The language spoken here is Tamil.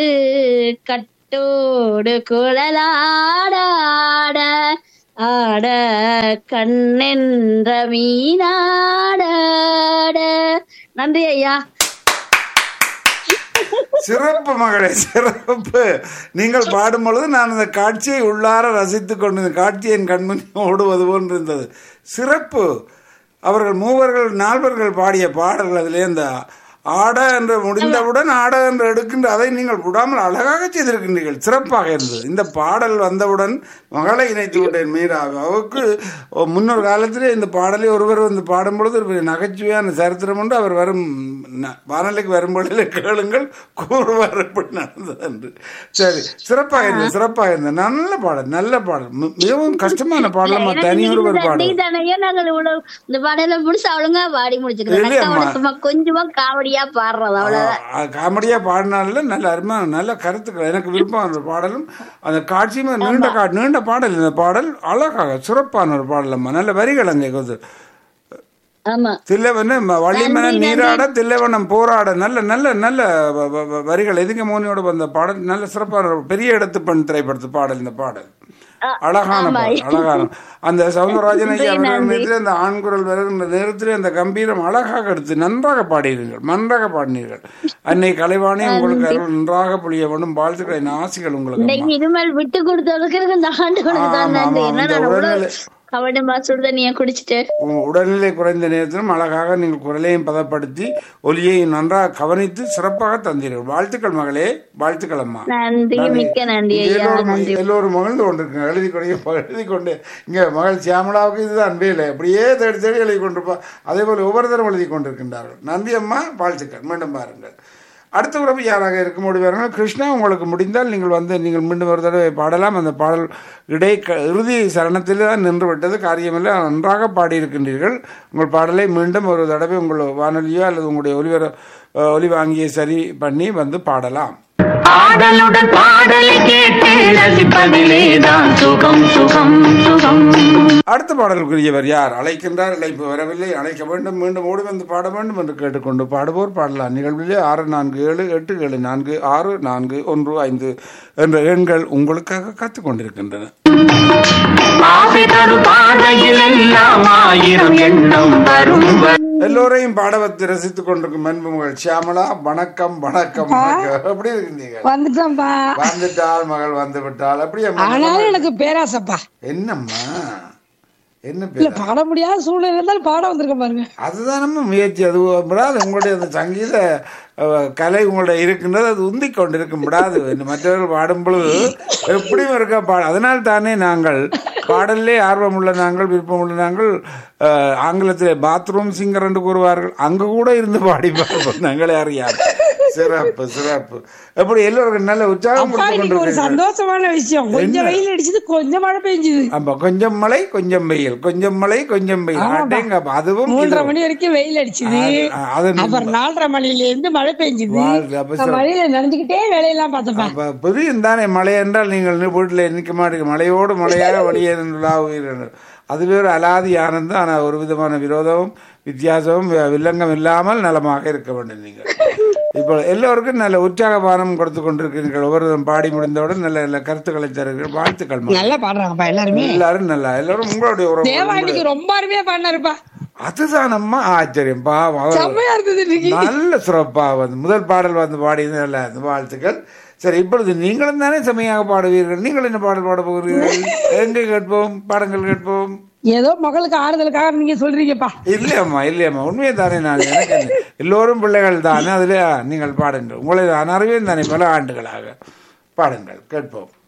கட்டோடு குழலாட ஆட ஆட கண்ணென்ற மீனாட ஆட. நன்றி ஐயா சிறப்பு மகளே சிறப்பு நீங்கள் பாடும் பொழுது நான் அந்த காட்சியை உள்ளார ரசித்துக் கொண்டு இந்த காட்சி என் கண்முன் ஓடுவது போன்று இருந்தது சிறப்பு அவர்கள் மூவர்கள் நால்வர்கள் பாடிய பாடல்கள் அதிலே இந்த ஆட என்று முடிந்தவுடன் ஆட என்று எடுக்கின்ற அதை நீங்கள் விடாமல் அழகாக செய்திருக்கின்றீர்கள் சிறப்பாக இருந்தது இந்த பாடல் வந்தவுடன் மகளை இணைத்து விட்டேன் மீரா அவருக்கு முன்னொரு காலத்திலே இந்த பாடலை ஒருவர் வந்து பாடும் பொழுது ஒரு பெரிய நகைச்சுவையான சரித்திரம் உண்டு அவர் வரும் ந- வானொலிக்கு வரும்பொழுது கேளுங்கள் கூறுவார் எப்படி நடந்தது என்று சரி சிறப்பாக இருந்தது சிறப்பாக இருந்தது நல்ல பாடல் நல்ல பாடல் மி- மிகவும் கஷ்டமான பாடலமா தனியொரு ஒரு பாடல் தானையோ நாங்கள் இவ்வளவு இந்த பாடல முடிச்சு அவளுங்க பாடி முடிச்சுக்கிறோம் இல்லையம்மா. அக்காவோட சும்மா கொஞ்சமா காமெடியா பாடுறது அவ்வளவுதான் ஆ, காமெடியா பாடினால நல்ல அருமையான நல்ல கருத்துக்கள் எனக்கு விருப்பம் அந்த பாடலும் அந்த காட்சியுமே நீண்ட கா நீண்ட பாடல் இந்த பாடல் அழகாக சிறப்பான ஒரு பாடலம்மா நல்ல வரிகள் அங்கே கொடுத்து ஆமா தில்லவன வள்ளிமன நீராட தில்லவனம் போராட நல்ல நல்ல நல்ல வ- வ- வ- வரிகள் எதுங்க மோனியோட வந்த பாடல் நல்ல சிறப்பான ஒரு பெரிய இடத்து பெண் திரைப்படத்து பாடல் இந்த பாடல் அழகான பாடல் அழகான அந்த சவுந்தரராஜன் ஐயா அவர்கள் நேரத்தில் அந்த ஆண் குரல் வருகின்ற நேரத்தில் அந்த கம்பீரம் அழகாக எடுத்து நன்றாக பாடினீர்கள் நன்றாக பாடினீர்கள் அன்னை கலைவாணி உங்களுக்கு அருள் நன்றாக புளிய வேண்டும் வாழ்த்துக்களை ஆசைகள் உங்களுக்கு அம்மா. இன்னைக்கு இனிமேல் விட்டு கொடுத்ததுக்கு இந்த ஆண்டுகளுக்கு தான் ஆமா, நன்றி ஆமா, என்ன இந்த நான் உடல்நிலை- அவ்வளவு கவனமா சுடுதண்ணிய குடிச்சிட்டு உங்க உடல்நிலை குறைந்த நேரத்திலும் அழகாக நீங்கள் குரலையும் பதப்படுத்தி ஒலியையும் நன்றாக கவனித்து சிறப்பாக தந்தீர்கள் வாழ்த்துக்கள் மகளே வாழ்த்துக்கள் அம்மா நன்றி மிக்க நன்றி ஐயா எல்லோரும் நன்றி எல்லோரும் மகிழ்ந்து கொண்டிருக்காங்க எழுதி கொண்டு எழுதி கொண்டு இங்க மகள் சியாமலாவுக்கு இதுதான் வேலை அப்படியே தேடி தேடி எழுதி கொண்டிருப்பா அதே போல ஒவ்வொருத்தரும் எழுதி கொண்டிருக்கின்றார்கள் நன்றி அம்மா வாழ்த்துக்கள் மீண்டும் பாருங்கள் அடுத்த உறவு யாராக இருக்க முடிவார்கள் கிருஷ்ணா உங்களுக்கு முடிந்தால் நீங்கள் வந்து நீங்கள் மீண்டும் ஒரு தடவை பாடலாம் அந்த பாடல் இடை க- இறுதி சரணத்தில் தான் நின்று விட்டது காரியமில்லை நன்றாக பாடியிருக்கின்றீர்கள் உங்கள் பாடலை மீண்டும் ஒரு தடவை உங்கள் வானொலியோ அல்லது உங்களுடைய ஒலிவர அஹ், ஒலி வாங்கியை சரி பண்ணி வந்து பாடலாம் ஆடலுடன் பாடலை கேட்டு ரசிப்பதிலேதான் சுகம் சுகம் சுகம் அடுத்த பாடலுக்குரியவர் யார் அழைக்கின்றார் அழைப்பு வரவில்லை அழைக்க வேண்டும் மீண்டும் ஓடி வந்து பாட வேண்டும் என்று கேட்டுக்கொண்டு பாடுவோர் பாடலாம் நிகழ்விலே ஆறு நான்கு ஏழு எட்டு ஏழு நான்கு ஆறு நான்கு ஒன்று ஐந்து என்ற எண்கள் உங்களுக்காக காத்துக் கொண்டிருக்கின்றன ஆசை தரும் பாதையில் எல்லாம் ஆயிரம் எண்ணம் வரும் எல்லோரையும் பாட வைத்து ரசித்துக் கொண்டிருக்கும் அன்புமகள் சியாமலா வணக்கம் வணக்கம் வணக்கம் எப்படி இருக்கீங்க வந்துட்டோம்ப்பா வந்துட்டாள் மகள் வந்து விட்டாள் அப்படியே ஆனாலும் எனக்கு பேராசப்பா என்னம்மா என்ன இல்ல பேர் பாட முடியாத சூழ்நிலை இருந்தாலும் பாட வந்திருக்கேன் பாருங்க அதுதான் நம்ம முயற்சி அது விடாது உங்களுடைய அந்த சங்கீத அஹ், கலை உங்களுடைய இருக்கின்றது அது உந்தி கொண்டிருக்கும் விடாது இந்த மற்றவர்கள் பாடும் பொழுது எப்படியும் இருக்கா பாட அதனால் தானே நாங்கள் பாடல்லே ஆர்வம் உள்ள நாங்கள் விருப்பம் உள்ள நாங்கள் அஹ், ஆங்கிலத்திலே பாத்ரூம் சிங்கர் என்று கூறுவார்கள் அங்கு கூட இருந்து பாடி பார்ப்போம் நாங்களே அறியாது சிறப்பு சிறப்பு எப்படி எல்லோருக்கும் நல்ல உற்சாகம் அப்பா கொடுத்து இன்னைக்கு ஒரு கொண்டிருக்கீங்க சந்தோஷமான விஷயம் கொஞ்சம் வெயில் அடிச்சது கொஞ்சம் மழை பெஞ்சுது ஆமா கொஞ்சம் மழை கொஞ்சம் வெயில் கொஞ்சம் மழை கொஞ்சம் வெயில் அடேங்கப்பா, அதுவும் மூன்றரை இதுவும். மணி வரைக்கும் வெயில் அடிச்சுது அது- அது அப்புறம் நாலரை மணில இருந்து மழை பெஞ்சுது வாழ்க, அப்ப நான் மழையில நனைஞ்சுக்கிட்டே வேலையெல்லாம் பார்த்தப்பா அப்ப புரியும் தானே மழை என்றால் நீங்கள் நி- வீட்டில் நிற்க மாட்டீங்க மழையோடு மழையாக வழியே நின்றுலாவுகிறீர்கள் அது வேறு அலாதி ஆனந்தம் ஆனால் ஒரு விதமான விரோதமும் வித்தியாசமும் வி- வில்லங்கம் இல்லாமல் நலமாக இருக்க வேண்டும் நீங்கள் இப்போ எல்லோருக்கும் நல்ல உற்சாக பானம் கொடுத்து கொண்டிருக்கிறீர்கள் ஒவ்வொருவரும் பாடி முடிந்தவுடன் நல்ல நல்ல கருத்துக்களை தருகிறீர்கள் வாழ்த்துக்கள் மகளே. நல்லா பாடுறாங்கப்பா எல்லாருமே எல்லாரும் நல்லா எல்லாரும் உங்களுடைய தேவா உறவு இன்னைக்கு ரொம்ப அருமையா பாடினாருப்பா அதுதானம்மா ஆச்சரியம் பாவம் அவர் செம்மையா இருந்தது இன்னைக்கு நல்ல சிறப்பா வந்து முதல் பாடல் வந்து பாடியது நல்லா இருந்தது வாழ்த்துக்கள் சரி இப்பொழுது நீங்களும் தானே செம்மையாக பாடுவீர்கள் நீங்கள் என்ன பாடல் பாட போகிறீர்கள் எங்கே கேட்போம் பாடங்கள் கேட்போம் ஏதோ மகளுக்கு ஆறுதலுக்காக நீங்க சொல்றீங்கப்பா இல்லையம்மா இல்லையம்மா உண்மையை தானே நான் எனக்கு என்ன? எல்லோரும் பிள்ளைகள் தானே அதில் நீங்கள் பாடுங்கள் உங்களை நான் அறிவேன் தானே பல ஆண்டுகளாக பாடுங்கள் கேட்போம்